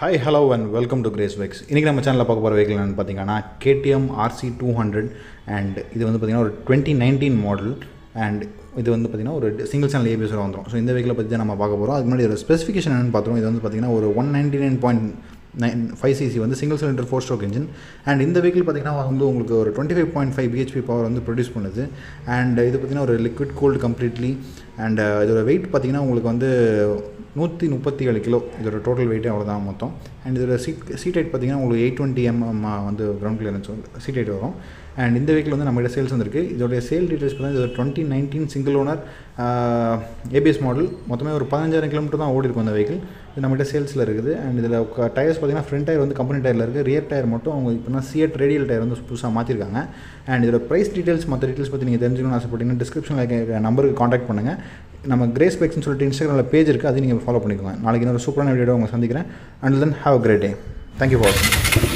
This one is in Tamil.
hi hello and welcome to Grace Bikes இன்றைக்கி நம்ம சேனலில் பார்க்க போகிற வெஹிக்கிள் என்னென்னு பார்த்தீங்கன்னா KTM RC two hundred and இது வந்து பார்த்திங்கன்னா ஒரு டுவெண்ட்டி நைன்டீன் மாடல் அண்ட் இது வந்து பார்த்திங்கன்னா ஒரு சிங்கிள் சேனல் ஏபிஎஸில் வந்துடும் ஸோ இந்த வெஹிக்கிளை பற்றி தான் நம்ம பார்க்க போகிறோம் அதுக்கு முன்னாடி ஒரு ஸ்பெசிஃபிகேஷன் என்னென்னு பார்த்துருவோம் இது வந்து பார்த்திங்கன்னா ஒரு one ninety nine point nine five CC வந்து single cylinder four stroke engine and இந்த வெஹிக்கிள் பார்த்திங்கன்னா வந்து உங்களுக்கு ஒரு twenty five point five BHP power வந்து ப்ரொடியூஸ் பண்ணுது அண்ட் இது பார்த்திங்கன்னா ஒரு லிக்விட் கோல்டு கம்ப்ளீட்லி அண்ட் இதோட வெயிட் பார்த்திங்கன்னா உங்களுக்கு வந்து நூற்றி முப்பத்தி ஏழு கிலோ இதோட டோட்டல் வெயிட்டே அவ்வளோதான் மொத்தம் அண்ட் இதோட சீட் சீட் ஹைட் பார்த்திங்கன்னா உங்களுக்கு எயிட் டுவெண்ட்டி எம்எம் வந்து கிரவுண்ட் கிளியரன்ஸ் சீட் ஹைட் வரும் அண்ட் இந்த வெஹிக்கிள் வந்து நம்மகிட்ட சேல்ஸ் வந்திருக்கு இதோடைய சேல் டீட்டெயில்ஸ் பார்த்தீங்கன்னா இது twenty nineteen single owner ABS model மொத்தமே ஒரு பதினஞ்சாயிரம் கிலோமீட்டர் தான் ஓடி இருக்கும் அந்த வெஹிக்கிள் இது நம்மகிட்ட சேல்ஸில் இருக்குது அண்ட் இதில் டயர்ஸ் பார்த்தீங்கன்னா ஃப்ரண்ட் டயர் வந்து கம்பெனி டயரில் இருக்குது ரியர் டயர் மட்டும் அவங்க இப்போ சிஎட் ரேடியல் டயர் வந்து புதுசாக மாற்றிருக்காங்க அண்ட் இதோட ப்ரைஸ் டீட்டெயில்ஸ் மற்ற டீட்டெயில்ஸ் பற்றி நீங்கள் தெரிஞ்சுக்கணும்னு ஆசைப்பட்டீங்கன்னா டிஸ்கிரிப்ஷனில் நம்பருக்கு காண்டாக்ட் பண்ணுங்கள் நம்ம கிரேஸ் பைக்ஸ்னு சொல்லிட்டு இன்ஸ்டாகிராமில் பேஜ் இருக்குது அதையும் நீங்கள் ஃபாலோ பண்ணிக்கோங்க நாளைக்கு இன்னொரு சூப்பரான வீடியோ உங்களை சந்திக்கிறேன் and then have a great day thank you for வாட்சிங்